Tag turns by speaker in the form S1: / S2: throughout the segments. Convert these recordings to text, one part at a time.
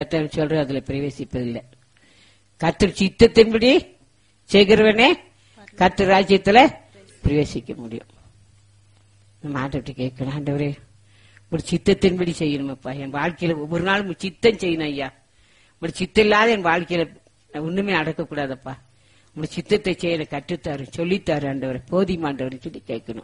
S1: கர்த்தர் சொல்ற அதுல பிரவேசிப்பதில்லை கர்த்தர் சித்தத்தின்படி செய்கிறவனே கர்த்தர் ராஜ்யத்துல பிரவேசிக்க முடியும் நம்ம ஆண்டவர்கிட்ட கேட்கணும் ஆண்டவரே ஒரு சித்தத்தின்படி செய்யணுமப்பா என் வாழ்க்கையில ஒவ்வொரு நாளும் உம் சித்தம் செய்யணும் ஐயா ஒரு சித்தம் இல்லாத என் வாழ்க்கையில நான் ஒண்ணுமே அடக்கக்கூடாதப்பா உங்க சித்தத்தை செய்ய எனக்கு கற்றுத்தாரு சொல்லித்தாரு ஆண்டவரை போதிமாண்டவர் சொல்லி கேட்கணும்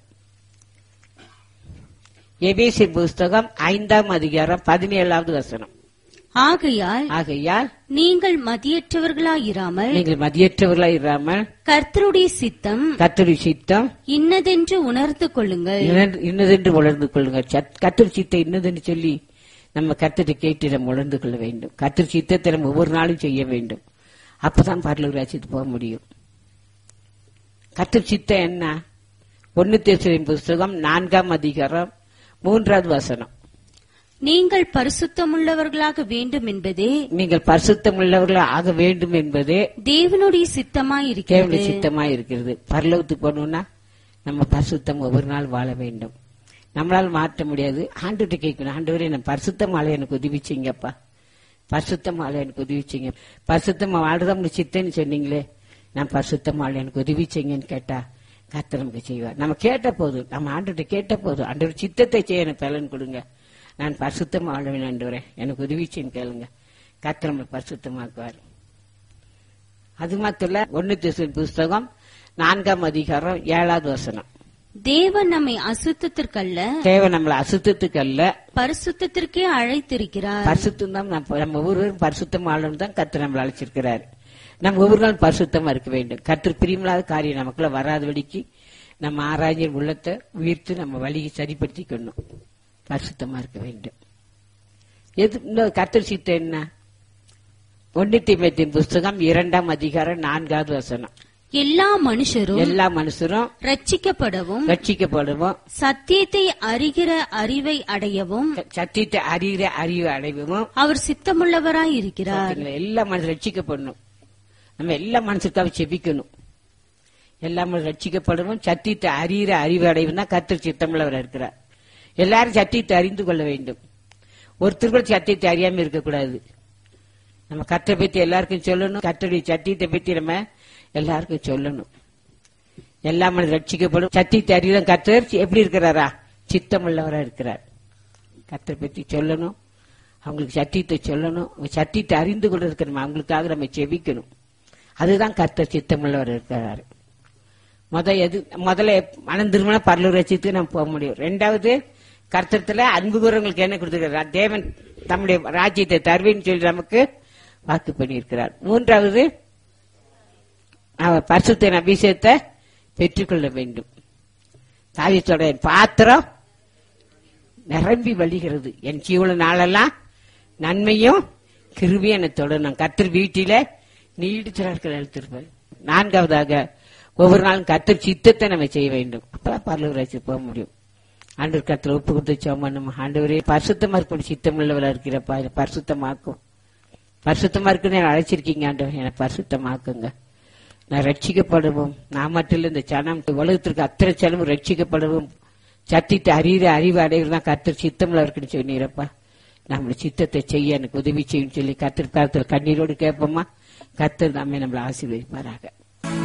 S1: எபேசியர் புஸ்தகம் ஐந்தாம் அதிகாரம் பதினேழாவது வசனம்
S2: ஆகையால்
S1: ஆகையால்
S2: நீங்கள் மதியற்றவர்களாயிராமல்
S1: நீங்கள் மதியற்றவர்களாய் இராமல்
S2: கர்த்தருடைய சித்தம்
S1: கத்தரி சித்தம்
S2: இன்னதென்று உணர்ந்து கொள்ளுங்கள்
S1: இன்னது- இன்னதென்று உணர்ந்து கொள்ளுங்கள் சத்- கத்தர் சித்தம் இன்னதென்று சொல்லி நம்ம கத்தரை கேட்டு நம்ம உணர்ந்து கொள்ள வேண்டும் கத்தர் சித்தத்தை நம்ம ஒவ்வொரு நாளும் செய்ய வேண்டும் அப்பதான் பரலூர் ராஜ்யத்துக்கு போக முடியும் கத்தர் சித்தம் என்ன ஒன்னு தேசரின் புஸ்தகம் நான்காம் அதிகாரம் மூன்றாவது வசனம்
S2: நீங்கள் பரிசுத்தமுள்ளவர்களாக வேண்டும் என்பதே
S1: நீங்கள் பரிசுத்தம் உள்ளவர்களாக ஆக வேண்டும் என்பதே
S2: தேவனுடைய சித்தமாயிருக்கிறது
S1: கேவல சித்தமா இருக்கிறது பரலோகத்துக்கு போகணும்னா நம்ம பரிசுத்தம் ஒவ்வொரு நாள் வாழ வேண்டும் நம்மளால மாற்ற முடியாது ஆண்டுகிட்ட கேட்கணும் ஆண்டவரே நான் பரிசுத்த மாலை எனக்கு உதவிச்சிங்கப்பா பரிசுத்த மாலை எனக்கு உதவிச்சிங்க பரிசுத்தமா வாழ்றதா உங்களுக்கு சித்தன்னு சொன்னீங்களே நான் பரிசுத்த மாலை எனக்கு உதவிச்சிங்கன்னு கேட்டா கர்த்தர் நமக்கு செய்வார் நம்ம கேட்ட போதும் நம்ம ஆண்டுகிட்ட கேட்ட போதும் ஆண்டவர் சித்தத்தை செய்ய எனக்கு பலன் கொடுங்க நான் பரிசுத்தமா வாழவேன் ஆண்டவரே எனக்கு உதவிச்சின்னு கேளுங்க கர்த்தர் நம்மளை பரிசுத்தமாக்குவார் அது மாத்திரம் இல்ல ஒன்னு திசை புஸ்தகம் நான்காம் அதிகாரம் ஏழாவது வசனம்
S2: தேவன் நம்மை அசுத்தத்திற்கல்ல
S1: தேவை நம்மளை அசுத்தத்துக்கு அல்ல
S2: பரிசுத்தத்திற்கே அழைத்திருக்கிறார்
S1: பரிசுத்தம் தான் நம்ம நம்ம ஒவ்வொருவரும் பரிசுத்தம் ஆளும் தான் கர்த்தர் நம்மளை அழைச்சிருக்கிறார் நம்ம ஒவ்வொரு நாள் பரிசுத்தமா இருக்க வேண்டும் கர்த்தர் பிரியமில்லாத காரியம் நமக்குள்ள வராதபடிக்கு நம்ம ஆராய்ஞர் உள்ளத்தை உயிர்த்து நம்ம வழியை சரிப்படுத்திக்கணும் பரிசுத்தமா இருக்க வேண்டும் எது இன்னொரு கர்த்தர் சித்தம் என்ன ஒன்னு தீமத்தின் புஸ்தகம் இரண்டாம் அதிகாரம் நான்காவது வசனம்
S2: எல்லா மனுஷரும்
S1: எல்லா மனுஷரும்
S2: ரட்சிக்கப்படவும்
S1: ரட்சிக்கப்படுவோம்
S2: சத்தியத்தை அறிகிற அறிவை அடையவும்
S1: சத்தியத்தை அறிகிற அறிவு அடைவோம்
S2: அவர் சித்தமுள்ளவராய் இருக்கிறார்
S1: பாத்தீங்களா? எல்லா மனசு ரட்சிக்கப்படணும் நம்ம எல்லா மனசுக்காக செபிக்கணும் எல்லா மனசு ரட்சிக்கப்படணும் சத்தியத்தை அறிகிற அறிவு அடைவும் தான் கத்தர் சித்தமுள்ளவர் இருக்கிறார் எல்லாரும் சத்தியத்தை அறிந்து கொள்ள வேண்டும் ஒருத்தர் கூட சத்தியத்தை அறியாம இருக்கக்கூடாது நம்ம கத்தை பத்தி எல்லாருக்கும் சொல்லணும் கத்தருடைய சத்தியத்தை பத்தி நம்ம எல்லாருக்கும் சொல்லணும் எல்லா மனது ரட்சிக்கப்படும் சத்தியத்தை அறிகிற கத்தர் எப்படி இருக்கிறாரா சித்தமுள்ளவரா இருக்கிறார் கத்தரை பத்தி சொல்லணும் அவங்களுக்கு சத்தியத்தை சொல்லணும் அவங்க சத்தியத்தை அறிந்து கொண்டு இருக்கணும் அவங்களுக்காக நம்ம செபிக்கணும் அதுதான் கர்த்தர் சித்தமுள்ளவர் இருக்கிறாரு முத எது முதல்ல மனம் திருமண பரலூர் ரசித்து நம்ம போக முடியும் ரெண்டாவது கர்த்தத்துல அன்பு கூறவங்களுக்கு என்ன கொடுத்திருக்கிறார் தேவன் தம்முடைய ராஜ்யத்தை தருவேன்னு சொல்லி நமக்கு வாக்கு பண்ணியிருக்கிறார் மூன்றாவது அவர் பரிசுத்தின் அபிஷேகத்தை பெற்றுக்கொள்ள வேண்டும் தாவித்தோட என் பாத்திரம் நிரம்பி வழிகிறது என் ஜீவன நாளெல்லாம் நன்மையும் கிருபியும் என்னை தொடரணும் கத்தர் வீட்டில நீடிச்சார்கள் எழுத்திருப்பார் நான்காவதாக ஒவ்வொரு நாளும் கத்தர் சித்தத்தை நம்ம செய்ய வேண்டும் அப்பதான் பரலூராட்சி போக முடியும் ஆண்டவர் கத்தர் ஒப்பு கொடுத்து சோமனும் ஆண்டவரே பரிசுத்தமா இருக்கணும் சித்தம் உள்ளவரா இருக்கிறப்பா என்னை பரிசுத்தமாக்கும் பரிசுத்தமா இருக்குன்னு என்னை அழைச்சிருக்கீங்க ஆண்டவர் என்னை பரிசுத்தமாக்குங்க நான் ரட்சிக்கப்படுவோம் நான் மட்டும் இல்ல இந்த சனம் உலகத்திற்கு அத்தனை சனமும் ரட்சிக்கப்படுவோம் சத்தியத்தை அறிகிற அறிவு அடைகிறது தான் கத்தர் சித்தம்ல இருக்குன்னு சொன்னீரப்பா நம்மளோட சித்தத்தை செய்ய எனக்கு உதவி செய்யும் சொல்லி கத்தர் காலத்தில் கண்ணீரோடு கேட்போமா கத்தர் நாமே நம்மளை ஆசீர்வதிப்பாராக